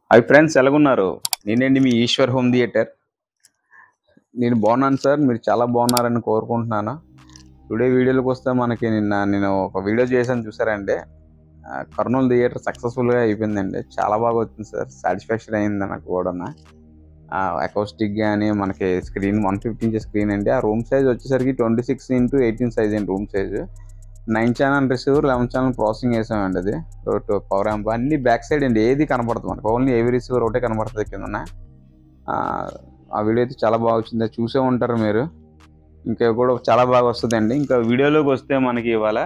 hi friends ఎలాగున్నారు నేనండి మీ Eshwar home theatre నేను బాగున్నాను సార్ మీరు చాలా బాగున్నారని కోరుకుంటున్నాను టుడే వీడియోలోకి వస్తే మనకి నిన్న నేను ఒక వీడియో చేశాను చూసారంటే ఆ, కర్నూలు థియేటర్ సక్సెస్ఫుల్గా అయిపోయిందండి చాలా బాగా వచ్చింది సార్ సాటిస్ఫాక్షన్ అయింది నాకు కూడా అకౌస్టిక్ కానీ మనకి screen one fifty inch screen అండి ఆ రూమ్ సైజ్ వచ్చేసరికి twenty six into eighteen size అండి room size nine channel receiver eleven channel processing వేసామండి అది పవర్ యాంప్ అన్ని బ్యాక్ సైడ్ అండి ఏది కనపడుతుంది మనకి ఓన్లీ ఏవి రిసీవర్ ఒకటే కనపడుతుంది కింద ఆ వీడియో అయితే చాలా బాగా వచ్చింది అది చూసే ఉంటారు మీరు ఇంకా కూడా చాలా బాగా వస్తుందండి ఇంకా వీడియోలోకి వస్తే మనకి ఇవాళ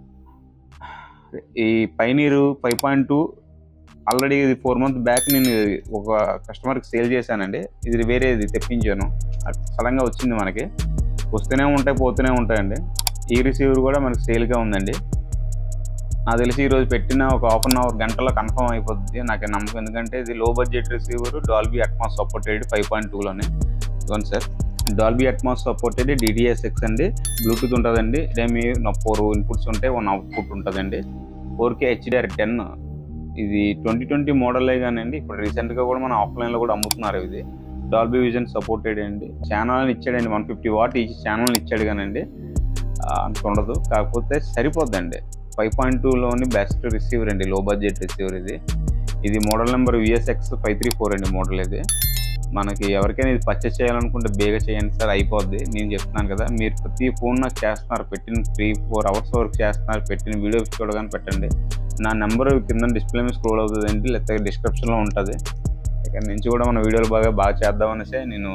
ఈ Pioneer five point two already ఇది ఫోర్ మంత్ బ్యాక్ నేను ఒక కస్టమర్కి సేల్ చేశానండి ఇది వేరేది తెప్పించాను సడన్గా వచ్చింది మనకి వస్తూనే ఉంటాయి పోతూనే ఉంటాయండి ఈ రిసీవర్ కూడా మనకి సేల్గా ఉందండి నాకు తెలిసి ఈరోజు పెట్టిన ఒక హాఫ్ అన్ అవర్ గంటలో కన్ఫర్మ్ అయిపోద్ది నాకు నమ్మకం ఎందుకంటే ఇది low budget receiver Dolby Atmos supported five point టూలోనే ఇదిగోండి sir Dolby Atmos supported DTS X అండి బ్లూటూత్ ఉంటుందండి ఇదేమి ఫోర్ ఇన్పుట్స్ ఉంటాయి వన్ అవుట్పుట్ ఉంటుందండి ఫోర్ కే హెచ్డిఆర్ టెన్ ఇది ట్వంటీ ట్వంటీ మోడలే కానండి ఇప్పుడు రీసెంట్గా కూడా మన ఆఫ్లైన్లో కూడా అమ్ముతున్నారు ఇది డాల్బీ విజన్ సపోర్టెడ్ అండి ఛానల్ని ఇచ్చాడండి వన్ ఫిఫ్టీ వాట్ ఈ ఛానల్ని ఇచ్చాడు కానండి ఆ, అంత ఉండదు కాకపోతే సరిపోద్దండి ఫైవ్ పాయింట్ టూలోని బెస్ట్ రిసీవర్ అండి లో బడ్జెట్ రిసీవర్ ఇది ఇది model number VSX five three four అండి మోడల్ ఇది మనకి ఎవరికైనా ఇది పర్చేస్ చేయాలనుకుంటే బేగా చేయండి సార్ అయిపోద్ది నేను చెప్తున్నాను కదా మీరు ప్రతి ఫోన్ నాకు చేస్తున్నారు పెట్టిన త్రీ ఫోర్ అవర్స్ వరకు చేస్తున్నారు పెట్టిన వీడియో చూడగానే పెట్టండి నా నెంబర్ కింద డిస్ప్లే మీద స్క్రోల్ అవుతుందండి లేకపోతే డిస్క్రిప్షన్లో ఉంటుంది ఇక్కడ నుంచి కూడా మన వీడియోలు బాగా బాగా చేద్దామనేసి నేను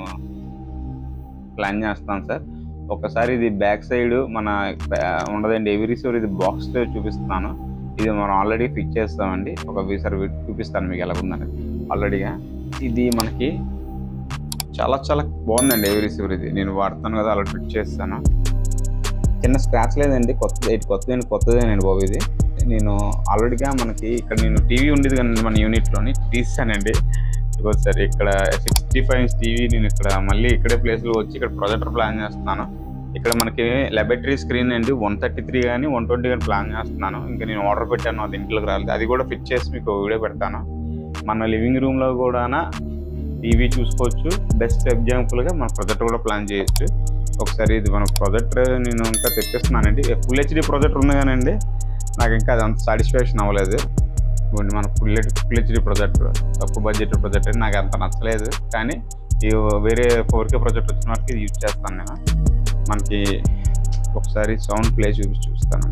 ప్లాన్ చేస్తాను సార్ ఒకసారి ఇది బ్యాక్ సైడ్ మన బ్యా- ఉండదండి ఎవరీ రిసీవర్ ఇది బాక్స్ చూపిస్తున్నాను ఇది మనం ఆల్రెడీ ఫిక్స్ చేస్తామండి ఒక వీసారి చూపిస్తాను మీకు ఎలా ఉందని ఆల్రెడీగా ఇది మనకి చాలా చాలా బాగుందండి ఎవరీ రిసీవర్ ఇది నేను వాడుతాను కదా అలా ఫిట్ చేస్తాను చిన్న స్క్రాచ్ లేదండి కొత్త ఇది కొత్తది కొత్తదేనండి బాబు ఇది నేను ఆల్రెడీగా మనకి ఇక్కడ నేను టీవీ ఉండేది కానీ మన యూనిట్లోని తీసానండి ఇదిగో సార్ ఇక్కడ సిక్స్టీ ఫైవ్ ఇంచ్ టీవీ నేను ఇక్కడ మళ్ళీ ఇక్కడే ప్లేస్లో వచ్చి ఇక్కడ ప్రొజెక్టర్ ప్లాన్ చేస్తున్నాను ఇక్కడ మనకి లెబెటరీ స్క్రీన్ అండి వన్ థర్టీ త్రీ కానీ వన్ ట్వంటీ కానీ ప్లాన్ చేస్తున్నాను ఇంకా నేను ఆర్డర్ పెట్టాను అది ఇంట్లోకి రాలేదు అది కూడా ఫిట్ చేసి మీకు వీడియో పెడతాను మన లివింగ్ రూమ్లో కూడా టీవీ చూసుకోవచ్చు బెస్ట్ ఎగ్జాంపుల్గా మన ప్రొజెక్టర్ కూడా ప్లాన్ చేయొచ్చు ఒకసారి ఇది మన ప్రొజెక్టర్ నేను ఇంకా తెప్పిస్తున్నానండి ఫుల్ హెచ్డి ప్రొజెక్టర్ ఉంది కానండి నాకు ఇంకా అది అంత సాటిస్ఫాక్షన్ అవ్వలేదు ఇవ్వండి మన ఫుల్ ఫుల్ హెచ్డి ప్రొజెక్టర్ తక్కువ బడ్జెట్ ప్రొజెక్టర్ నాకు అంత నచ్చలేదు కానీ ఈ వేరే ఫోర్ కే ప్రొజెక్ట్ వచ్చిన వరకు ఇది యూజ్ చేస్తాను నేను మనకి ఒకసారి సౌండ్ ప్లే చూపించి చూస్తాను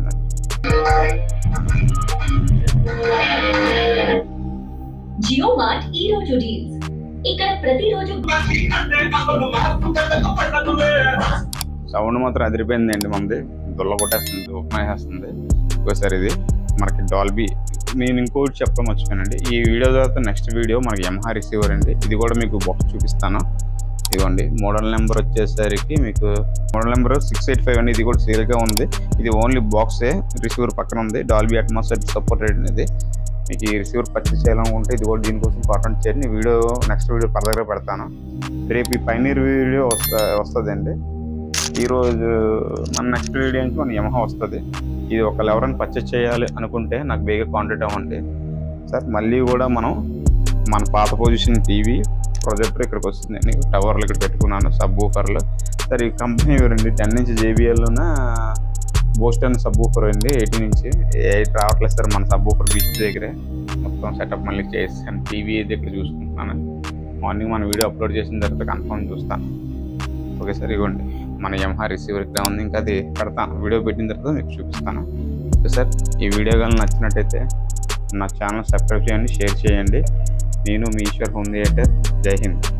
జియో మార్ట్ ఈ రోజు డీల్స్ ఇక్కడ ప్రతిరోజు సౌండ్ మాత్రం అదిరిపోయిందండి మనది దుల్ల కొట్టేస్తుంది ఉప్మా వేస్తుంది ఇంకోసారి ఇది మనకి డాల్బీ నేను ఇంకోటి చెప్పడం మర్చిపోయానండి ఈ వీడియో తర్వాత నెక్స్ట్ వీడియో మనకి యమహా రిసీవర్ అండి ఇది కూడా మీకు బాక్స్ చూపిస్తాను ఇదిగోండి మోడల్ నెంబర్ వచ్చేసరికి మీకు model number six eight five అండి ఇది కూడా సేల్గా ఉంది ఇది ఓన్లీ బాక్సే రిసీవర్ పక్కన ఉంది డాల్బీ అట్మాస్ఫియర్ సపోర్టెడ్ ఇది మీకు ఈ రిసీవర్ పర్చేస్ చేయాలనుకుంటే ఇది కూడా దీనికోసం కాంటాక్ట్ చేయండి వీడియో నెక్స్ట్ వీడియో ఫర్దర్గా పెడతాను రేపు ఈ పైనీర్ వీడియో వస్తా వస్తుందండి ఈరోజు మన నెక్స్ట్ వీడియో నుంచి మన యమహా వస్తుంది ఇది ఒకళ్ళు ఎవరైనా పర్చేస్ చేయాలి అనుకుంటే నాకు బేగా కాంటాక్ట్ అవ్వండి సార్ మళ్ళీ కూడా మనం మన పాత పొజిషన్ టీవీ ప్రొజెక్టర్ ఇక్కడికి వస్తుందండి టవర్లు ఇక్కడ పెట్టుకున్నాను సబ్ ఊఫర్లు సార్ ఈ కంపెనీ ఎవరండి టెన్ నుంచి జేబిఎల్లోన బోస్టన్ సబ్ ఊఫర్ అండి ఎయిటీన్ నుంచి ఎయిట్ రావట్లేదు సార్ మన సబ్ ఊఫర్ బీచ్ దగ్గరే మొత్తం సెటప్ మళ్ళీ చేసాను టీవీ అయితే ఇక్కడ చూసుకుంటున్నాను మార్నింగ్ మన వీడియో అప్లోడ్ చేసిన తర్వాత కన్ఫర్మ్ చూస్తాను ఓకే సార్ ఇవ్వండి మన యమహా రిసీవర్ ఇక్కడ ఉంది ఇంకా అది పెడతాను వీడియో పెట్టిన తర్వాత మీకు చూపిస్తాను ఓకే సార్ ఈ వీడియో కానీ నచ్చినట్టయితే నా ఛానల్ సబ్స్క్రైబ్ చేయండి షేర్ చేయండి నేను మీ ఈశ్వర్ హోమ్ థియేటర్ జై హింద్